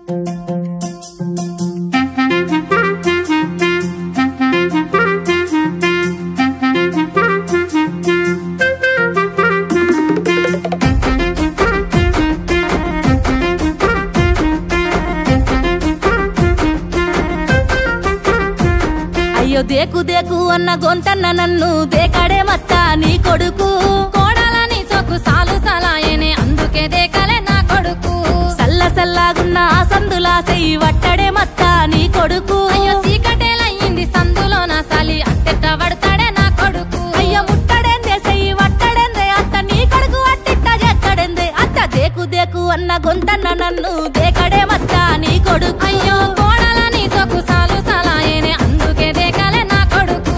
అయ్యో దేకు దేకు అన్న గొంతన్న నన్ను దేకాడే మత్త నీ కొడుకు కోడాలని సొక్కు సాలు సలాయనే అందుకే దేకలే నా కొడుకు సల్ల సల్లాగున్న ఆ సందులా సెయ్యి వట్టడే మత్త నీ కొడుకు అయ్యో చీకటేలయ్యింది సందులో నా సలి అట్టెట్ట పడతాడే నా కొడుకు అయ్యో ముట్టడెందే సెయ్యి వట్టడెందే అత్త నీ కొడుకు అట్టిట్ట చేస్తాడెందే అత్త దేకు దేకు అన్న గొంతన్న నన్ను దేకడే మత్త నీ కొడుకు అయ్యో కోడాలని సొక్కు సాలు సలాయనే అందుకే దేకలే నా కొడుకు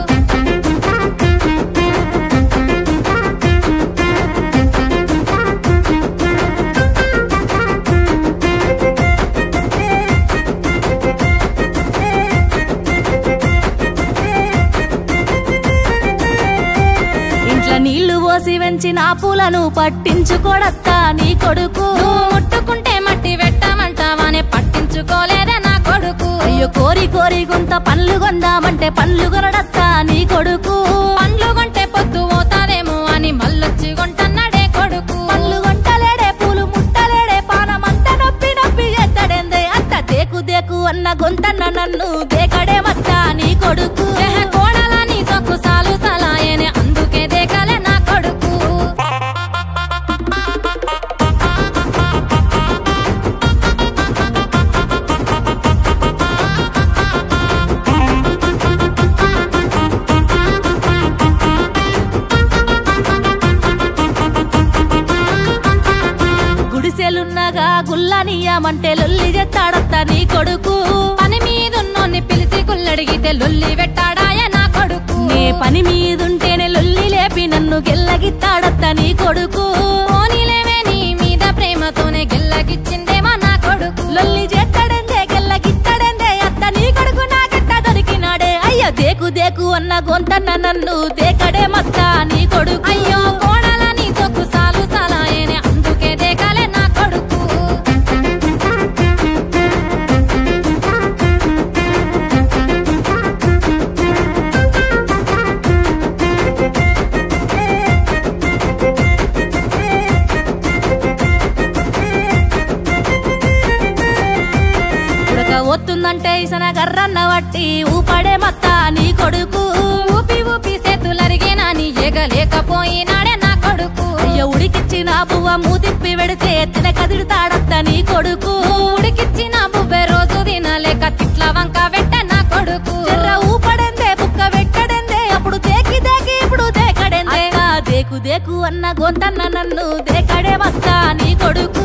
ఇంట్లో నీళ్లు పోసి వెంచిన పూలను పట్టించుకోడత్తా నీ కొడుకు నువ్వు ముట్టుకుంటే మట్టి పెట్టమంటావానే పట్టించుకోలేదే నా కొడుకు అయ్యో కోరి కోరి గుంత పండ్లు కొందామంటే పండ్లు కొనడత్తా నీ కొడుకు పండ్లు కొంటే పొద్దు పోతాదేమో అని మళ్ళొచ్చి కొంటన్నాడే కొడుకు పళ్ళు గొంటలేడే పూలు ముట్టలేడే పానమంతా నొప్పి నొప్పి చేస్తాడేందే అత్త దేకు దేకు అన్న గొంతన్న నన్ను దేకడే మత్త నీ కొడుకు ఎహ కోడలని సొక్కు సాలు సలాయనే అందుకే దేకలే నా కొడుకు గుడిసెలున్నగా గుల్లనియమంటే లొల్లి చేస్తాడత్త నీ కొడుకు పని మీదున్నోన్ని పిలిచి కుల్లడిగితే లొల్లి పెట్టాడాయ నా కొడుకు నే పని మీదుంటేనే లొల్లి లేపి నన్ను గెల్లగిత్తాడత్త నీ కొడుకు పోనీలేవే నీ మీద ప్రేమతోనే గెల్లగిచ్చిందేమో నా కొడుకు లొల్లి చేస్తాడెందే గెల్లగిత్తాడెందే అత్త నీ కొడుకు నాకెట్ట దొరికినాడే అయ్యో దేకు దేకు అన్న గొంతన్న నన్ను దేకడే మత్త నీ కొడుకు అయ్యో కోడలని సొక్కు సాలు సలాయనే అందుకే దేకలే నా కొడుకు ఉడక వస్తుందంటే ఇసన గర్రన్న వట్టి ఊపడే మత్త నీ కొడుకు ఊపి ఊపి చేతులరిగినా నీ ఎగలేకపోయినాడే నా కొడుకు అయ్యో ఉడికిచ్చిన పువ్వ మూతిప్పి వెడితే ఎత్తిన కదిలితాడత్త నీ కొడుకు ఉడికిచ్చిన బువ్వె రోజు తినలేక తిట్ల వంక వెట్ట నా కొడుకు చెర్ర ఊపడెందే బుక్క పెట్టడెందే అప్పుడు దేకి దేకి ఇప్పుడు దేకడెందే అత్త దేకు దేకు అన్న గొంతన్న నన్ను దేకడే మత్త నీ కొడుకు